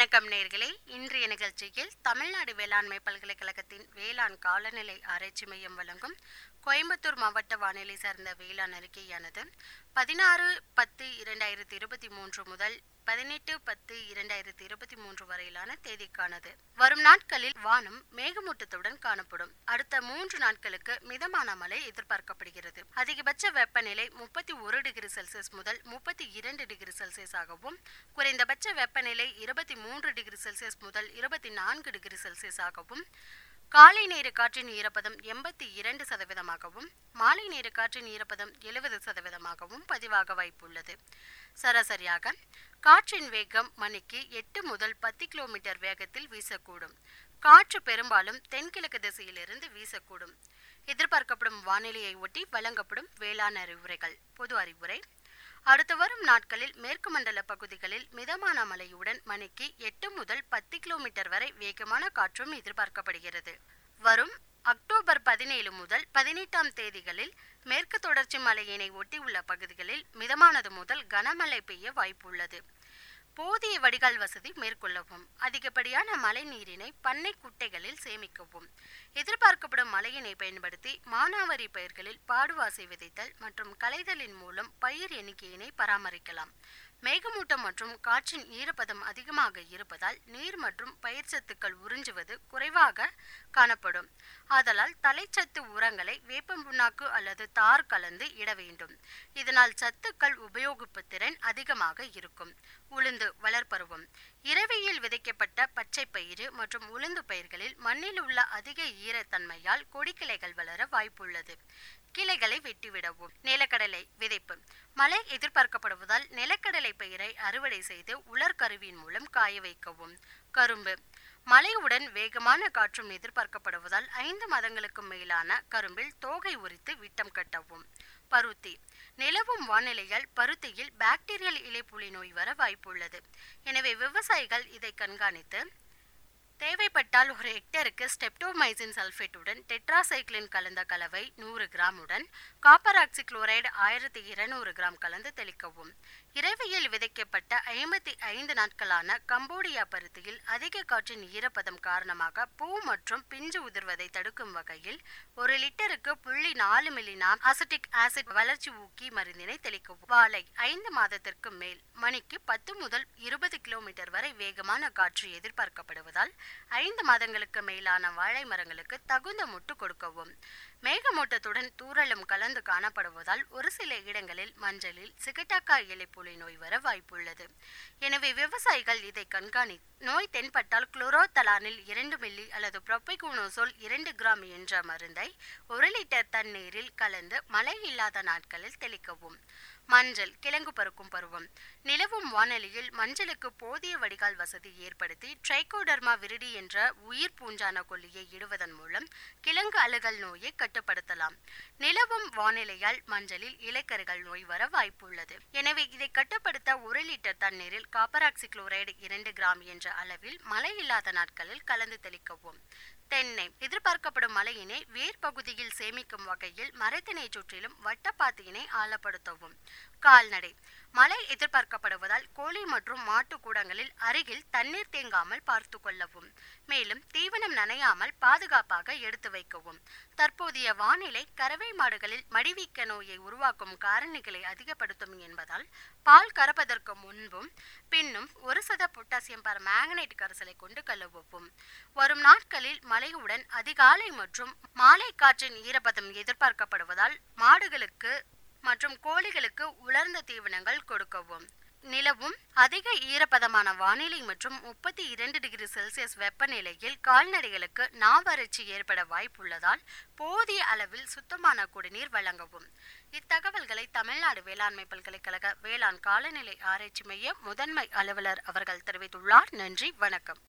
வணக்கம் நேர்களே இன்றைய நிகழ்ச்சியில் தமிழ்நாடு வேளாண்மை பல்கலைக்கழகத்தின் வேளாண் காலநிலை ஆராய்ச்சி மையம் வழங்கும் கோயம்புத்தூர் மாவட்ட வானிலை சார்ந்த வேளாண் அறிக்கையானது பதினாறு பத்து இரண்டாயிரத்தி இருபத்தி மூன்று முதல் பதினெட்டு பத்து இரண்டாயிரத்தி இருபத்தி மூன்று வரையிலான தேதிக்கானது வரும் நாட்களில் வானம் மேகமூட்டத்துடன் காணப்படும் அடுத்த மூன்று நாட்களுக்கு மிதமான மழை எதிர்பார்க்கப்படுகிறது அதிகபட்ச வெப்பநிலை முப்பத்தி ஒரு டிகிரி செல்சியஸ் முதல் முப்பத்தி இரண்டு டிகிரி செல்சியஸ் ஆகவும் குறைந்தபட்ச வெப்பநிலை இருபத்தி மூன்று டிகிரி செல்சியஸ் முதல் இருபத்தி நான்கு டிகிரி செல்சியஸ் ஆகவும் காலை நேர காற்றின் ஈரப்பதம் எண்பத்தி இரண்டு சதவீதமாகவும் மாலை நேர காற்றின் ஈரப்பதம் எழுபது சதவீதமாகவும் பதிவாக வாய்ப்புள்ளது சராசரியாக காற்றின் வேகம் மணிக்கு எட்டு முதல் பத்து கிலோமீட்டர் வேகத்தில் வீசக்கூடும் காற்று பெரும்பாலும் தென்கிழக்கு திசையிலிருந்து வீசக்கூடும் எதிர்பார்க்கப்படும் வானிலையை ஒட்டி வழங்கப்படும் வேளாண் அறிவுரைகள் பொது அறிவுரை அடுத்து வரும் நாட்களில் மேற்கு மண்டல பகுதிகளில் மிதமான மழையுடன் மணிக்கு எட்டு முதல் பத்து கிலோமீட்டர் வரை வேகமான காற்றும் எதிர்பார்க்கப்படுகிறது வரும் அக்டோபர் பதினேழு முதல் பதினெட்டாம் தேதிகளில் மேற்கு தொடர்ச்சி மலையினை ஒட்டியுள்ள பகுதிகளில் மிதமானது முதல் கனமழை பெய்ய வாய்ப்புள்ளது போதிய வடிகால் வசதி மேற்கொள்ளவும் அதிகப்படியான மழை நீரினை பண்ணை குட்டைகளில் சேமிக்கவும் எதிர்பார்க்கப்படும் மழையினை பயன்படுத்தி மானாவாரி பயிர்களில் பாடுவாசை விதைத்தல் மற்றும் களைதலின் மூலம் பயிர் எண்ணிக்கையினை பராமரிக்கலாம் மேகமூட்டம் மற்றும் காற்றின் ஈரப்பதம் அதிகமாக இருப்பதால் நீர் மற்றும் பயிர் சத்துக்கள் உறிஞ்சுவது குறைவாக காணப்படும் ஆதலால் தலைச்சத்து உரங்களை வேப்பம் புண்ணாக்கு அல்லது தார் கலந்து இட வேண்டும் இதனால் சத்துக்கள் உபயோகிப்பு திறன் அதிகமாக இருக்கும் உளுந்து வளர்ப்பருவம் இரவையில் விதைக்கப்பட்ட பச்சை பயிறு மற்றும் உளுந்து பயிர்களில் மண்ணில் உள்ள அதிக ஈரத்தன்மையால் கொடிக்கிளைகள் வளர வாய்ப்புள்ளது கிளைகளை வெட்டிவிடவும் நிலக்கடலை விதைப்பு மழை எதிர்பார்க்கப்படுவதால் நிலக்கடலை பயிரை அறுவடை செய்து உலர் கருவியின் மூலம் காய வைக்கவும் கரும்பு மழையுடன் வேகமான காற்றும் எதிர்பார்க்கப்படுவதால் ஐந்து மாதங்களுக்கு மேலான கரும்பில் தோகை உரித்து விட்டம் கட்டவும் பருத்தி நிலவும் வானிலையால் பருத்தியில் பாக்டீரியல் இலைப்புலி நோய் வர வாய்ப்புள்ளது எனவே விவசாயிகள் இதை கண்காணித்து தேவைப்பட்டால் ஒரு ஹெக்டருக்கு ஸ்டெப்டோமைசின் சல்ஃபேட்டுடன் டெட்ராசைக்ளின் கலந்த கலவை நூறு கிராமுடன் காப்பர் ஆக்சி குளோரைடு ஆயிரத்தி இருநூறு கிராம் கலந்து தெளிக்கவும் இரவையில் விதைக்கப்பட்ட ஐம்பத்தி ஐந்து நாட்களான கம்போடியா பருத்தியில் அதிக காற்றின் ஈரப்பதம் காரணமாக பூ மற்றும் பிஞ்சு உதிர்வதை தடுக்கும் வகையில் ஒரு லிட்டருக்கு புள்ளி நாலு மில்லினாம் அசிட்டிக் ஆசிட் வளர்ச்சி ஊக்கி மருந்தினை தெளிக்கவும் வாழை ஐந்து மாதத்திற்கு மேல் மணிக்கு பத்து முதல் இருபது கிலோமீட்டர் வரை வேகமான காற்று எதிர்பார்க்கப்படுவதால் ஐந்து மாதங்களுக்கு மேலான வாழை மரங்களுக்கு தகுந்த முட்டு கொடுக்கவும் மேகமூட்டத்துடன் தூறலும் கலந்து காணப்படுவதால் ஒரு சில இடங்களில் மஞ்சளில் சிகட்டாக்காய் இலைப்புலி நோய் வர வாய்ப்புள்ளது எனவே விவசாயிகள் இதை கண்காணி நோய் தென்பட்டால் குளோரோதலானில் இரண்டு மில்லி அல்லது புரோபைகோனோசோல் இரண்டு கிராம் என்ற மருந்தை ஒரு லிட்டர் தண்ணீரில் கலந்து மழை இல்லாத நாட்களில் தெளிக்கவும் மஞ்சள் கிழங்கு பருக்கும் பருவம் நிலவும் வானொலியில் மஞ்சளுக்கு போதிய வடிகால் வசதி ஏற்படுத்தி ட்ரைகோடர்மா விரிடி என்ற உயிர் பூஞ்சான கொல்லியை இடுவதன் மூலம் கிழங்கு அழுகல் நோயை கட்டுப்படுத்தலாம் நிலவும் வானிலையால் மஞ்சளில் இலைக்கருகள் நோய் வர வாய்ப்புள்ளது எனவே இதை கட்டுப்படுத்த ஒரு லிட்டர் தண்ணீரில் காப்பராக்சி குளோரைடு இரண்டு கிராம் என்ற அளவில் மழை இல்லாத நாட்களில் கலந்து தெளிக்கவும் தென்னை எதிர்பார்க்கப்படும் மழையினை வேர் பகுதியில் சேமிக்கும் வகையில் மரத்தினை சுற்றிலும் வட்டப்பாத்தியினை ஆழப்படுத்தவும் கால்நடை மழை எதிர்பார்க்கப்படுவதால் கோழி மற்றும் மாட்டு கூடங்களில் அருகில் தண்ணீர் தேங்காமல் பார்த்து கொள்ளவும் மேலும் தீவனம் நனையாமல் பாதுகாப்பாக எடுத்து வைக்கவும் தற்போதைய வானிலை கறவை மாடுகளில் மடிவீக்க நோயை உருவாக்கும் காரணிகளை அதிகப்படுத்தும் என்பதால் பால் கறப்பதற்கு முன்பும் பின்னும் ஒரு சத பொட்டாசியம் பர மேங்கனேட் கரைசலை கொண்டு கழுவவும் வரும் நாட்களில் மழையுடன் அதிகாலை மற்றும் மாலை காற்றின் ஈரப்பதம் எதிர்பார்க்கப்படுவதால் மாடுகளுக்கு மற்றும் கோழிகளுக்கு உலர்ந்த தீவனங்கள் கொடுக்கவும் நிலவும் அதிக ஈரப்பதமான வானிலை மற்றும் முப்பத்தி இரண்டு டிகிரி செல்சியஸ் வெப்பநிலையில் கால்நடைகளுக்கு நாவறட்சி ஏற்பட வாய்ப்புள்ளதால் போதிய அளவில் சுத்தமான குடிநீர் வழங்கவும் இத்தகவல்களை தமிழ்நாடு வேளாண்மை பல்கலைக்கழக வேளாண் காலநிலை ஆராய்ச்சி மைய முதன்மை அலுவலர் அவர்கள் தெரிவித்துள்ளார் நன்றி வணக்கம்